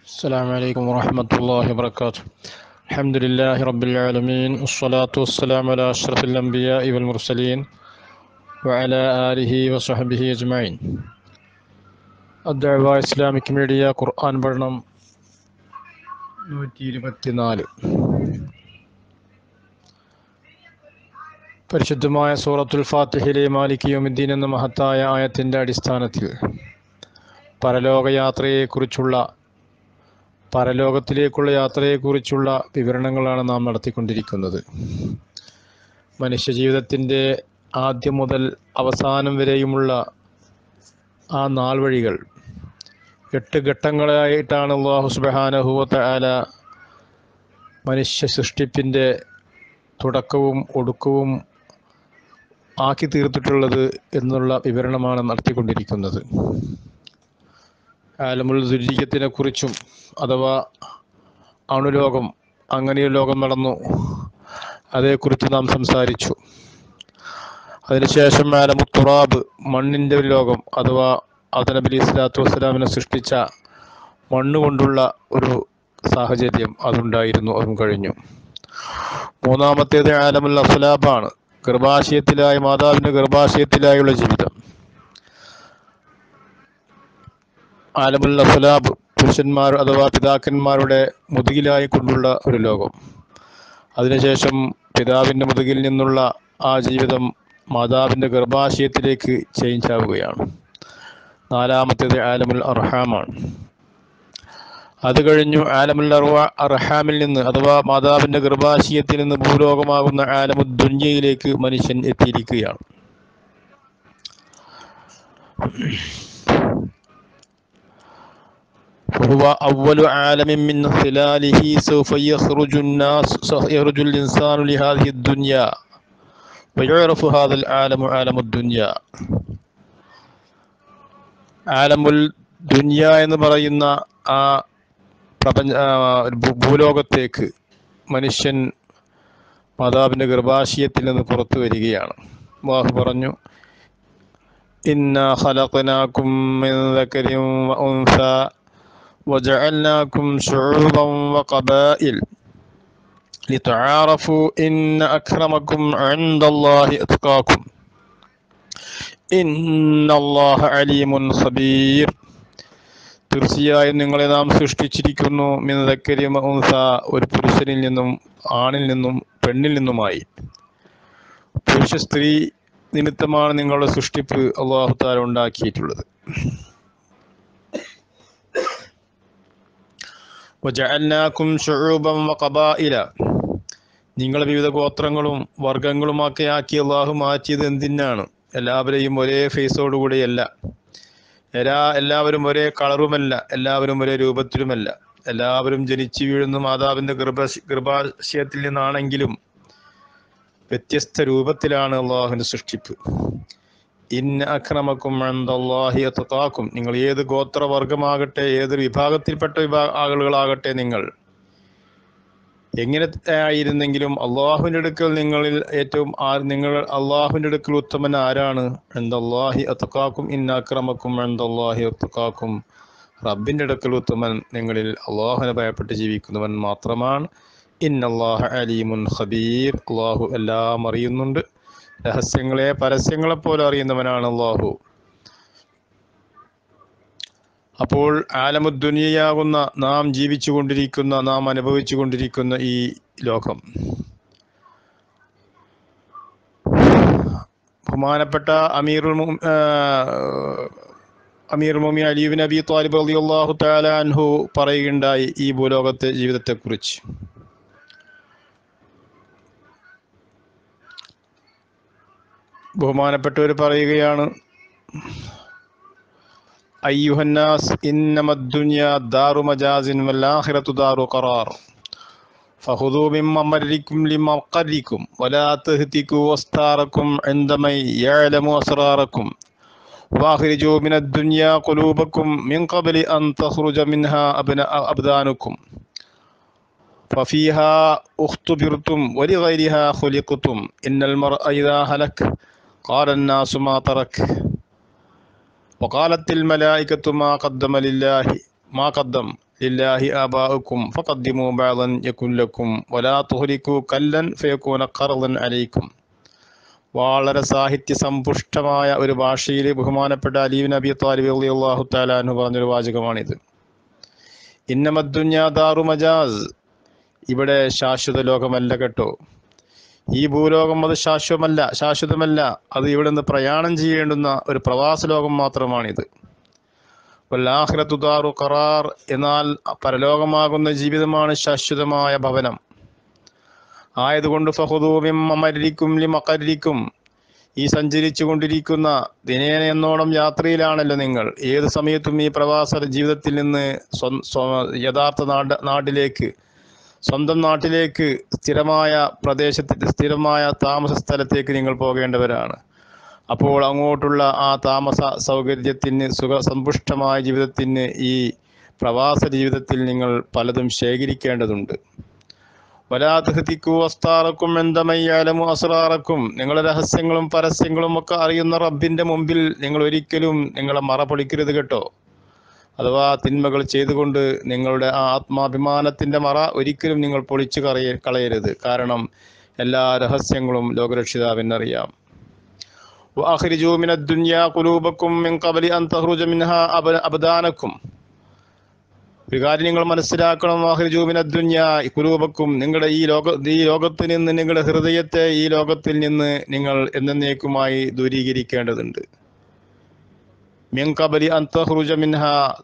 السلام عليكم ورحمة الله وبركاته الحمد لله رب العالمين والصلاة والسلام على أشرف الأنبياء والمرسلين وعلى آله وصحبه أجمعين الدعوة Islamic media ഖുർആൻ പഠനം നൂറ്റി ഇരുപത്തിനാല് പരിശുദ്ധമായ സൂറത്തുൽ ഫാത്തിഹിലെ മാലിക് യോമുദ്ദീൻ എന്ന മഹത്തായ ആയത്തിൻ്റെ അടിസ്ഥാനത്തിൽ പരലോകയാത്രയെക്കുറിച്ചുള്ള പരലോകത്തിലേക്കുള്ള യാത്രയെക്കുറിച്ചുള്ള വിവരണങ്ങളാണ് നാം നടത്തിക്കൊണ്ടിരിക്കുന്നത് മനുഷ്യജീവിതത്തിൻ്റെ ആദ്യം മുതൽ അവസാനം വരെയുമുള്ള ആ നാൾ വഴികൾ എട്ട് ഘട്ടങ്ങളായിട്ടാണ് അള്ളാഹു സുബഹാനഹുവത്ത ആല മനുഷ്യ സൃഷ്ടിപ്പിൻ്റെ തുടക്കവും ഒടുക്കവും ആക്കി തീർത്തിട്ടുള്ളത് എന്നുള്ള വിവരണമാണ് നടത്തിക്കൊണ്ടിരിക്കുന്നത് ആലമുൽ ദുരീയത്തിനെ കുറിച്ചും അഥവാ അണുലോകം അങ്ങനെയൊരു ലോകം നടന്നു അതേക്കുറിച്ച് നാം സംസാരിച്ചു അതിനുശേഷം ആലമു തുറാബ് മണ്ണിൻ്റെ ഒരു ലോകം അഥവാ നബി അലി സ്വലാത്തു വസ്സലാമിനെ സൃഷ്ടിച്ച മണ്ണ് കൊണ്ടുള്ള ഒരു സാഹചര്യം അതുണ്ടായിരുന്നു അതും കഴിഞ്ഞു മൂന്നാമത്തേത് ആലമുൽ അഫ്ലാബാണ് ഗർഭാശയത്തിലായ മാതാവിൻ്റെ ഗർഭാശയത്തിലായുള്ള ജീവിതം ആലമുൽ അഫ്ലാബ് പുരുഷന്മാർ അഥവാ പിതാക്കന്മാരുടെ മുതുകിലായി കൊണ്ടുള്ള ഒരു ലോകം അതിനുശേഷം പിതാവിൻ്റെ മുതുകിൽ നിന്നുള്ള ആ ജീവിതം മാതാവിൻ്റെ ഗർഭാശയത്തിലേക്ക് ചേഞ്ച് ആവുകയാണ് നാലാമത്തേത് ആലമുൽ അർഹാമാണ് അത് കഴിഞ്ഞു ആലമുൽ അർവ അർഹാമിൽ നിന്ന് അഥവാ മാതാവിൻ്റെ ഗർഭാശയത്തിൽ നിന്ന് ഭൂലോകമാകുന്ന ആലമുൽ ദുന്യയിലേക്ക് മനുഷ്യൻ എത്തിയിരിക്കുകയാണ് وهو أول عالم من خلاله سوف يخرج الناس يخرج الإنسان لهذه الدنيا ويعرف هذا العالم عالم الدنيا ആലമുൽ ദുന്യ എന്ന് പറയുന്ന ആ പ്രപഞ്ച ഭൂലോകത്തേക്ക് മനുഷ്യൻ മാതാവിൻ്റെ ഗർഭാശയത്തിൽ നിന്ന് പുറത്തു വരികയാണ് വാഹു പറഞ്ഞു ഇന്ന ഖലഖനാകും മിൻ ദക്കരിൻ വ ഉൻസ وجعلناكم شعوبا وقبائل لتعارفوا إن أكرمكم عند الله أتقاكم إن الله عليم خبير തീർച്ചയായും നിങ്ങളെ നാം സൃഷ്ടിച്ചിരിക്കുന്നു മിനതക്കരിമ ഉൻസ ഒരു പുരുഷനിൽ നിന്നും ആണിൽ നിന്നും പെണ്ണിൽ നിന്നുമായി പുരുഷ സ്ത്രീ നിമിത്തമാണ് നിങ്ങളുടെ സൃഷ്ടിപ്പ് അള്ളാഹു താല ഉണ്ടാക്കിയിട്ടുള്ളത് വജഅൽനാക്കും ഷുഊബൻ വഖബായില നിങ്ങൾ വിവിധ ഗോത്രങ്ങളും വർഗങ്ങളുമൊക്കെ ആക്കി അള്ളാഹു മാറ്റിയത് എന്തിനാണ് എല്ലാവരെയും ഒരേ ഫേസോടുകൂടിയല്ല എല്ലാ എല്ലാവരും ഒരേ കളറുമല്ല എല്ലാവരും ഒരേ രൂപത്തിലുമല്ല എല്ലാവരും ജനിച്ചു വീഴുന്ന മാതാവിൻ്റെ ഗർഭ ഗർഭാശയത്തിൽ നിന്നാണെങ്കിലും വ്യത്യസ്ത രൂപത്തിലാണ് അള്ളാഹുവിൻ്റെ സൃഷ്ടിപ്പ് ഇന്ന അക്രമക്കും അന്തല്ലാഹി അത്തത്താക്കും നിങ്ങൾ ഏത് ഗോത്രവർഗമാകട്ടെ ഏത് വിഭാഗത്തിൽപ്പെട്ട വിഭാ ആളുകളാകട്ടെ നിങ്ങൾ എങ്ങനെ ആയിരുന്നെങ്കിലും അള്ളാഹുവിൻ്റെ അടുക്കൽ നിങ്ങളിൽ ഏറ്റവും ആ നിങ്ങൾ അള്ളാഹുവിൻ്റെ അടുക്കൽ ഉത്തമൻ ആരാണ് എന്തല്ലാഹി അത്തക്കാക്കും ഇന്ന അക്രമക്കും എന്തല്ലാഹി അത്തക്കാക്കും റബ്ബിൻ്റെ അടുക്കൽ ഉത്തമൻ നിങ്ങളിൽ അള്ളാഹുവിനെ ഭയപ്പെട്ട് ജീവിക്കുന്നവൻ മാത്രമാണ് ഇന്നല്ലാഹ അലീമുൻ ഖബീർ അള്ളാഹു എല്ലാം അറിയുന്നുണ്ട് രഹസ്യങ്ങളെ പരസ്യങ്ങളെ പോലെ അറിയുന്നവനാണ് അള്ളാഹു അപ്പോൾ ആലമുദ്ദുനിയാകുന്ന നാം ജീവിച്ചു കൊണ്ടിരിക്കുന്ന നാം അനുഭവിച്ചു കൊണ്ടിരിക്കുന്ന ഈ ലോകം ബഹുമാനപ്പെട്ട അമീറുൽ അമീർ മൊമി അലീബിൻ അബി താലിബ് അലി അള്ളാഹു താല അൻഹു പറയുകയുണ്ടായി ഈ ഭൂലോകത്തെ ജീവിതത്തെക്കുറിച്ച് ബഹുമാനപ്പെട്ടവർ പറയുകയാണ് അയ്യുഹന്നാസ് ഇന്നമദ്ദുനിയ ദാറു മജാസിൻ വല്ലാഹിറത്തു ദാറു ഖറാർ فخذوا من ممركم لمقركم ولا تهتكوا أستاركم عندما يعلم أسراركم واخرجوا من الدنيا قلوبكم من قبل أن تخرج منها أبناء أبدانكم ففيها اختبرتم ولغيرها خلقتم إن المرء إذا هلك قال الناس ما ترك وقالت الملائكة ما قدم لله ما قدم ലില്ലാഹി ആബാഉക്കും ഫഖദ്ദിമു ബഅദൻ യകുൻ ലക്കും വലാ തുഹ്രികു കല്ലൻ ഫയകൂന ഖർദൻ അലൈക്കും വളരെ സാഹിത്യ സമ്പുഷ്ടമായ ഒരു ഭാഷയിൽ ബഹുമാനപ്പെട്ട അലീബ് നബി താലിബ് അള്ളാഹു താലാഹു പറഞ്ഞൊരു വാചകമാണിത് ഇന്നമദ്ദുന്യാ ദാറു മജാസ് ഇവിടെ ശാശ്വത ലോകമല്ല കേട്ടോ ഈ ഭൂലോകം അത് ശാശ്വതമല്ല ശാശ്വതമല്ല അത് ഇവിടെ നിന്ന് പ്രയാണം ചെയ്യേണ്ടുന്ന ഒരു പ്രവാസ ലോകം മാത്രമാണിത് വല്ലാഹിറത്തു ദാറു ഖറാർ എന്നാൽ പരലോകമാകുന്ന ജീവിതമാണ് ശാശ്വതമായ ഭവനം ആയതുകൊണ്ട് ഫഹുദൂമിം അമരിക്കും ലിമക്കരിക്കും ഈ സഞ്ചരിച്ചു കൊണ്ടിരിക്കുന്ന ദിനേന എന്നോണം യാത്രയിലാണല്ലോ നിങ്ങൾ ഏത് സമയത്തും ഈ പ്രവാസ ജീവിതത്തിൽ നിന്ന് സ്വ- സ്വ- യഥാർത്ഥ നാട് നാട്ടിലേക്ക് സ്വന്തം നാട്ടിലേക്ക് സ്ഥിരമായ പ്രദേശത്ത് സ്ഥിരമായ താമസ സ്ഥലത്തേക്ക് നിങ്ങൾ പോകേണ്ടവരാണ് അപ്പോൾ അങ്ങോട്ടുള്ള ആ താമസ സൗകര്യത്തിന് സുഖ സമ്പുഷ്ടമായ ജീവിതത്തിന് ഈ പ്രവാസ ജീവിതത്തിൽ നിങ്ങൾ പലതും ശേഖരിക്കേണ്ടതുണ്ട് വലാതഹത്തിക്കു വസ്താറക്കും എന്തമയ്യാലമു അസ്രാറക്കും നിങ്ങളുടെ രഹസ്യങ്ങളും പരസ്യങ്ങളും ഒക്കെ അറിയുന്ന റബ്ബിന്റെ മുമ്പിൽ നിങ്ങൾ ഒരിക്കലും നിങ്ങളെ മറ പൊളിക്കരുത് കേട്ടോ അഥവാ തിന്മകൾ ചെയ്തുകൊണ്ട് നിങ്ങളുടെ ആ ആത്മാഭിമാനത്തിന്റെ മറ ഒരിക്കലും നിങ്ങൾ പൊളിച്ചു കളയ കളയരുത് കാരണം എല്ലാ രഹസ്യങ്ങളും ലോകരക്ഷിതാവിനറിയാം وأخرجوا من الدنيا قلوبكم من قبل أن تخرج منها أب- أبدانكم ഒരു കാര്യം നിങ്ങൾ മനസ്സിലാക്കണം ആഹ്രിജൂമിന ദുന്യ കുരൂപക്കും നിങ്ങളുടെ ഈ ലോക ഈ ലോകത്ത് നിന്ന് നിങ്ങളുടെ ഹൃദയത്തെ ഈ ലോകത്തിൽ നിന്ന് നിങ്ങൾ എന്നേക്കുമായി ദൂരീകരിക്കേണ്ടതുണ്ട് മിങ്കബലി അന്തഹ്റുജ മിൻഹ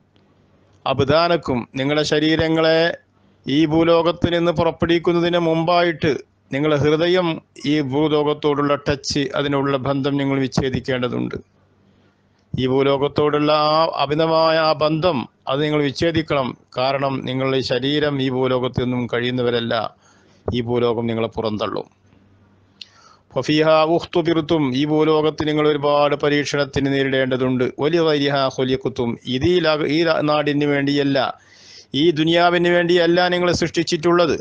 അബ്ദാനക്കും നിങ്ങളുടെ ശരീരങ്ങളെ ഈ ഭൂലോകത്ത് നിന്ന് പുറപ്പെടുവിക്കുന്നതിന് മുമ്പായിട്ട് നിങ്ങളുടെ ഹൃദയം ഈ ഭൂലോകത്തോടുള്ള ടച്ച് അതിനുള്ള ബന്ധം നിങ്ങൾ വിച്ഛേദിക്കേണ്ടതുണ്ട് ഈ ഭൂലോകത്തോടുള്ള ആ അമിതമായ ആ ബന്ധം അത് നിങ്ങൾ വിച്ഛേദിക്കണം കാരണം നിങ്ങളുടെ ശരീരം ഈ ഭൂലോകത്ത് നിന്നും കഴിയുന്നവരല്ല ഈ ഭൂലോകം നിങ്ങളെ പുറന്തള്ളും ഫഫീഹ ഉഖ്തുബിർത്തും ഈ ഭൂലോകത്ത് നിങ്ങൾ ഒരുപാട് പരീക്ഷണത്തിന് നേരിടേണ്ടതുണ്ട് വലിയ വരിഹ ഹൊലിയക്കുത്തും ഇത് ഈ ലാ- ഈ ലാ- നാടിന് വേണ്ടിയല്ല ഈ ദുനിയാവിന് വേണ്ടിയല്ല നിങ്ങളെ സൃഷ്ടിച്ചിട്ടുള്ളത്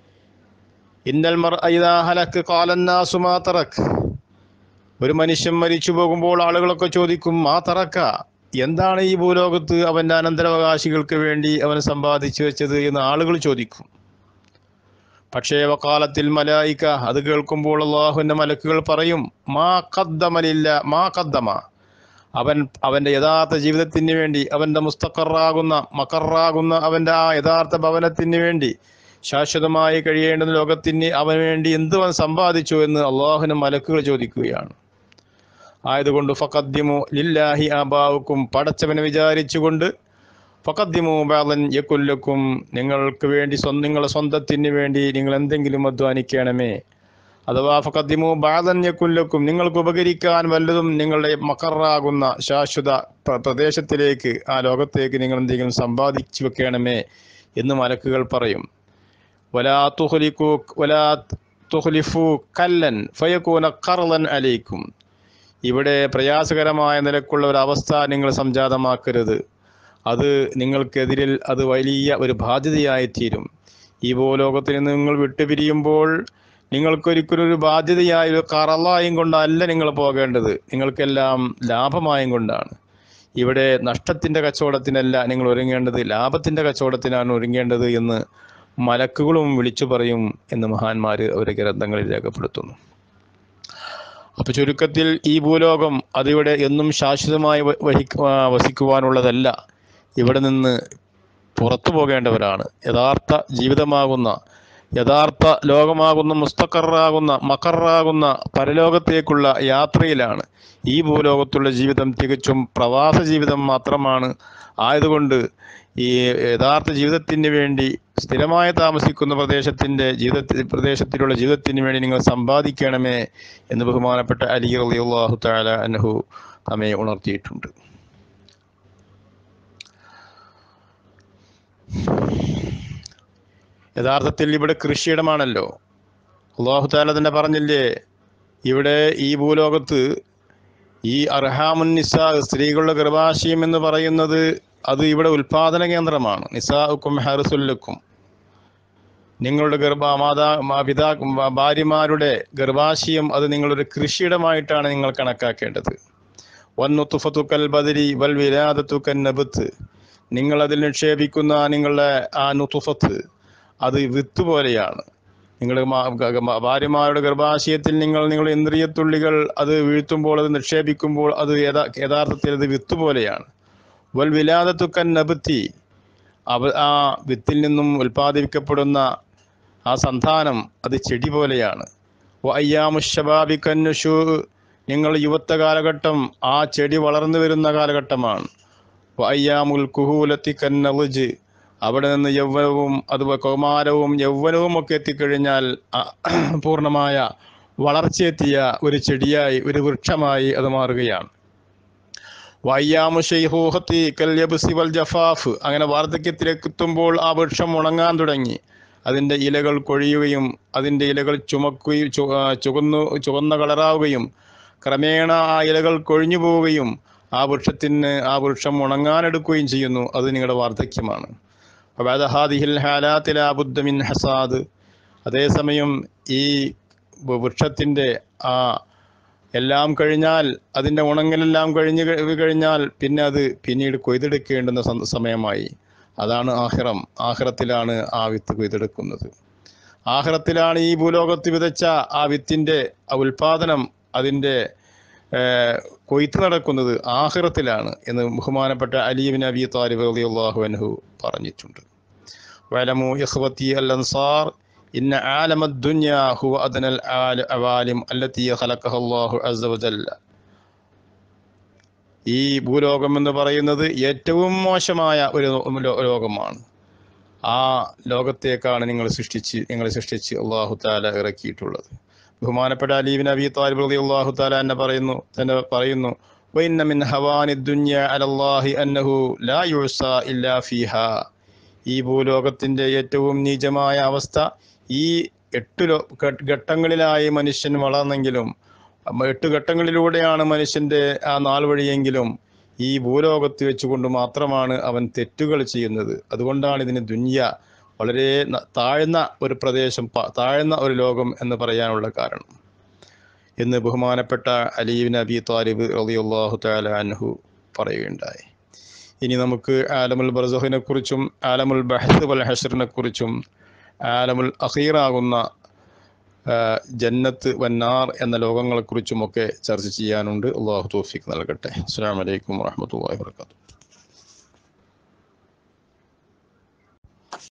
ഇന്നൽ മർ ഐദാ ഹലക്ക് കാലന്നാസു മാ തറക്ക് ഒരു മനുഷ്യൻ മരിച്ചു പോകുമ്പോൾ ആളുകളൊക്കെ ചോദിക്കും മാ തറക്ക എന്താണ് ഈ ഭൂലോകത്ത് അവന്റെ അനന്തരാവകാശികൾക്ക് വേണ്ടി അവൻ സമ്പാദിച്ചു വെച്ചത് എന്ന് ആളുകൾ ചോദിക്കും പക്ഷേ വക്കാലത്തിൽ മലായിക്ക അത് കേൾക്കുമ്പോൾ അള്ളാഹുവിന്റെ മലക്കുകൾ പറയും മാ കദ്ദമലില്ല മാ കദ്ദമ അവൻ അവന്റെ യഥാർത്ഥ ജീവിതത്തിന് വേണ്ടി അവന്റെ മുസ്തഖറാകുന്ന മക്കറാകുന്ന അവന്റെ ആ യഥാർത്ഥ ഭവനത്തിന് വേണ്ടി ശാശ്വതമായി കഴിയേണ്ടുന്ന ലോകത്തിന് അവന് വേണ്ടി എന്ത് അവൻ സമ്പാദിച്ചു എന്ന് അള്ളാഹുവിന് മലക്കുകൾ ചോദിക്കുകയാണ് ആയതുകൊണ്ട് ഫക്കദ്യമു ലില്ലാഹി ആബാവുക്കും പടച്ചവനെ വിചാരിച്ചുകൊണ്ട് ഫക്കദ്യമു ബാലൻ യക്കുല്ലക്കും നിങ്ങൾക്ക് വേണ്ടി സ്വന്തം നിങ്ങളുടെ സ്വന്തത്തിന് വേണ്ടി നിങ്ങൾ എന്തെങ്കിലും അധ്വാനിക്കണമേ അഥവാ ഫക്കദ്യമു ബാലൻ യക്കുല്ലക്കും നിങ്ങൾക്ക് ഉപകരിക്കാൻ വല്ലതും നിങ്ങളുടെ മക്കറാകുന്ന ശാശ്വത പ്ര- പ്രദേശത്തിലേക്ക് ആ ലോകത്തേക്ക് നിങ്ങൾ എന്തെങ്കിലും സമ്പാദിച്ചു വെക്കണമേ എന്ന് മലക്കുകൾ പറയും വലാ തുഹ്ലിക്കു വലാ തുഹ്ലിഫു കല്ലൻ ഫയക്കൂന കർലൻ അലൈക്കും ഇവിടെ പ്രയാസകരമായ നിലക്കുള്ള ഒരു അവസ്ഥ നിങ്ങൾ സംജാതമാക്കരുത് അത് നിങ്ങൾക്കെതിരിൽ അത് വലിയ ഒരു ബാധ്യതയായി തീരും ഈ ഭൂലോകത്തിൽ നിന്ന് നിങ്ങൾ വിട്ടുപിരിയുമ്പോൾ നിങ്ങൾക്കൊരിക്കലും ഒരു ബാധ്യതയായ ഒരു കറലായും കൊണ്ടല്ല നിങ്ങൾ പോകേണ്ടത് നിങ്ങൾക്കെല്ലാം ലാഭമായും കൊണ്ടാണ് ഇവിടെ നഷ്ടത്തിന്റെ കച്ചവടത്തിനല്ല നിങ്ങൾ ഒരുങ്ങേണ്ടത് ലാഭത്തിന്റെ കച്ചവടത്തിനാണ് ഒരുങ്ങേണ്ടത് എന്ന് മലക്കുകളും വിളിച്ചു പറയും എന്ന് മഹാന്മാര് അവരുടെ ഗ്രന്ഥങ്ങളിൽ രേഖപ്പെടുത്തുന്നു അപ്പൊ ചുരുക്കത്തിൽ ഈ ഭൂലോകം അതിവിടെ എന്നും ശാശ്വതമായി വ- വഹിക്ക- ആ, വസിക്കുവാനുള്ളതല്ല ഇവിടെ നിന്ന് പുറത്തു പോകേണ്ടവരാണ് യഥാർത്ഥ ജീവിതമാകുന്ന യഥാർത്ഥ ലോകമാകുന്ന മുസ്തഖറാകുന്ന മക്കറാകുന്ന പരലോകത്തേക്കുള്ള യാത്രയിലാണ് ഈ ഭൂലോകത്തുള്ള ജീവിതം തികച്ചും പ്രവാസ ജീവിതം മാത്രമാണ് ആയതുകൊണ്ട് ഈ യഥാർത്ഥ ജീവിതത്തിന് വേണ്ടി സ്ഥിരമായി താമസിക്കുന്ന പ്രദേശത്തിന്റെ ജീവിതത്തിൽ പ്രദേശത്തിലുള്ള ജീവിതത്തിന് വേണ്ടി നിങ്ങൾ സമ്പാദിക്കണമേ എന്ന് ബഹുമാനപ്പെട്ട അലി റളിയല്ലാഹു തആല അൻഹു നമ്മെ ഉണർത്തിയിട്ടുണ്ട് യഥാർത്ഥത്തിൽ ഇവിടെ കൃഷിയിടമാണല്ലോ അള്ളാഹു താല തന്നെ പറഞ്ഞില്ലേ ഇവിടെ ഈ ഭൂലോകത്ത് ഈ അർഹാമുൻ നിസാ സ്ത്രീകളുടെ ഗർഭാശയം എന്ന് പറയുന്നത് അത് ഇവിടെ ഉൽപാദന കേന്ദ്രമാണ് നിസാഉക്കും ഹർസുല്ലക്കും നിങ്ങളുടെ ഗർഭ മാതാ മാ- പിതാ മാ- ഭാര്യമാരുടെ ഗർഭാശയം അത് നിങ്ങളൊരു കൃഷിയിടമായിട്ടാണ് നിങ്ങൾ കണക്കാക്കേണ്ടത് വന്നുത്തുഫത്തുക്കൽ ബദരി വൽ വിലാദത്തുക്കൻ നബത്ത് നിങ്ങൾ അതിൽ നിക്ഷേപിക്കുന്ന നിങ്ങളുടെ ആ നുത്തുഫത്ത് അത് വിത്ത് പോലെയാണ് നിങ്ങളുടെ മാ- ഗ- ഗ- ഭാര്യമാരുടെ ഗർഭാശയത്തിൽ നിങ്ങൾ നിങ്ങളുടെ ഇന്ദ്രിയത്തുള്ളികൾ അത് വീഴ്ത്തുമ്പോൾ അത് നിക്ഷേപിക്കുമ്പോൾ അത് യഥാ യഥാർത്ഥത്തിൽ അത് വിത്ത് പോലെയാണ് വൽ വിലാദത്തുക്കൻ നബത്തി അവ ആ വിത്തിൽ നിന്നും ഉൽപ്പാദിപ്പിക്കപ്പെടുന്ന ആ സന്താനം അത് ചെടി പോലെയാണ് അയ്യാമുഷബാബിക്കന്നുഷു നിങ്ങൾ യുവത്വ കാലഘട്ടം ആ ചെടി വളർന്നു വരുന്ന കാലഘട്ടമാണ് അയ്യാമുൽ കുഹൂലത്തി കന്നലുജ് അവിടെ നിന്ന് യൗവനവും അതുപോലെ കൗമാരവും യൗവനവും ഒക്കെ എത്തിക്കഴിഞ്ഞാൽ ആ പൂർണ്ണമായ വളർച്ചയെത്തിയ ഒരു ചെടിയായി ഒരു വൃക്ഷമായി അത് മാറുകയാണ് വയ്യാമു ഷെയ്ഹൂഹത്തി കല്യബുസി വൽ ജഫാഫ് അങ്ങനെ വാർദ്ധക്യത്തിലെത്തുമ്പോൾ ആ വൃക്ഷം ഉണങ്ങാൻ തുടങ്ങി അതിൻ്റെ ഇലകൾ കൊഴിയുകയും അതിൻ്റെ ഇലകൾ ചുമക്കുകയും ചു- ആ, ചുവന്നു ചുവന്ന കളറാവുകയും ക്രമേണ ആ ഇലകൾ കൊഴിഞ്ഞു പോവുകയും ആ വൃക്ഷത്തിന് ആ വൃക്ഷം ഉണങ്ങാനെടുക്കുകയും ചെയ്യുന്നു അത് നിങ്ങളുടെ വാർദ്ധക്യമാണ് അതായത് ഹാദിഹിൽ ഹാലാത്തിലാബുദ്ദമിൻ ഹസാദ് അതേസമയം ഈ വ- വൃക്ഷത്തിൻ്റെ ആ എല്ലാം കഴിഞ്ഞാൽ അതിൻ്റെ ഉണങ്ങലെല്ലാം കഴിഞ്ഞ് കഴി- കഴിഞ്ഞാൽ പിന്നെ അത് പിന്നീട് കൊയ്തെടുക്കേണ്ടുന്ന സം- സമയമായി അതാണ് ആഹിറം ആഹിറത്തിലാണ് ആ വിത്ത് കൊയ്തെടുക്കുന്നത് ആഹിറത്തിലാണ് ഈ ഭൂലോകത്ത് വിതച്ച ആ വിത്തിൻ്റെ ആ ഉൽപാദനം അതിൻ്റെ ഏർ, കൊയ്ത്ത് നടക്കുന്നത് ആഹിറത്തിലാണ് എന്ന് ബഹുമാനപ്പെട്ട അലീബിൻ അബി താലിബ് റളിയല്ലാഹു അൻഹു പറഞ്ഞിട്ടുണ്ട് വലമു ഇഖ്വത്തി അൽ അൻസാർ ഇന്ന ആലമ ദുനിയ ഹുവ അദ്നൽ ആല അവാലിം അല്ലത്തി ഖലഖഹ അല്ലാഹു അസ്സ വജല്ല ഈ ഭൂലോകം എന്ന് പറയുന്നത് ഏറ്റവും മോശമായ ഒരു ലോ- ലോകമാണ് ആ ലോകത്തേക്കാണ് നിങ്ങൾ സൃഷ്ടിച്ച് നിങ്ങളെ സൃഷ്ടിച്ച് അള്ളാഹു താല ഇറക്കിയിട്ടുള്ളത് ബഹുമാനപ്പെട്ട അലീബിൻ അബി താലിബ് റളി അള്ളാഹു താല എന്നെ പറയുന്നു തന്നെ പറയുന്നു വൈന്ന മിൻ ഹവാനി ദുന്യ അലല്ലാഹി അന്നഹു ലാ യുഴ്സ ഇല്ലാ ഫീഹാ ഈ ഭൂലോകത്തിന്റെ ഏറ്റവും നീചമായ അവസ്ഥ ഈ എട്ട് ലോ ഘ- ഘട്ടങ്ങളിലായി മനുഷ്യൻ വളർന്നെങ്കിലും അമ്മ എട്ട് ഘട്ടങ്ങളിലൂടെയാണ് മനുഷ്യന്റെ ആ നാൾ വഴിയെങ്കിലും ഈ ഭൂലോകത്ത് വെച്ചുകൊണ്ട് മാത്രമാണ് അവൻ തെറ്റുകൾ ചെയ്യുന്നത് അതുകൊണ്ടാണ് ഇതിന് ദുന്യ വളരെ ന- താഴ്ന്ന ഒരു പ്രദേശം പ- താഴ്ന്ന ഒരു ലോകം എന്ന് പറയാനുള്ള കാരണം എന്ന് ബഹുമാനപ്പെട്ട അലീബിൻ അബി താലിബ് റളിയല്ലാഹു തആല അൻഹു പറയുകയുണ്ടായി ഇനി നമുക്ക് ആലമുൽ ബർസഖിനെ കുറിച്ചും ആലമുൽ ബഹസ് വൽ ഹഷറിനെ കുറിച്ചും ആലമുൽ അഖീറാകുന്ന ആ, ജന്നത്ത് വന്നാർ എന്ന ലോകങ്ങളെക്കുറിച്ചുമൊക്കെ ചർച്ച ചെയ്യാനുണ്ട് അള്ളാഹു തോഫിക്ക് നൽകട്ടെ അസ്സാം വലൈക്കും വാഹമത്തല്ലാ വാത്തു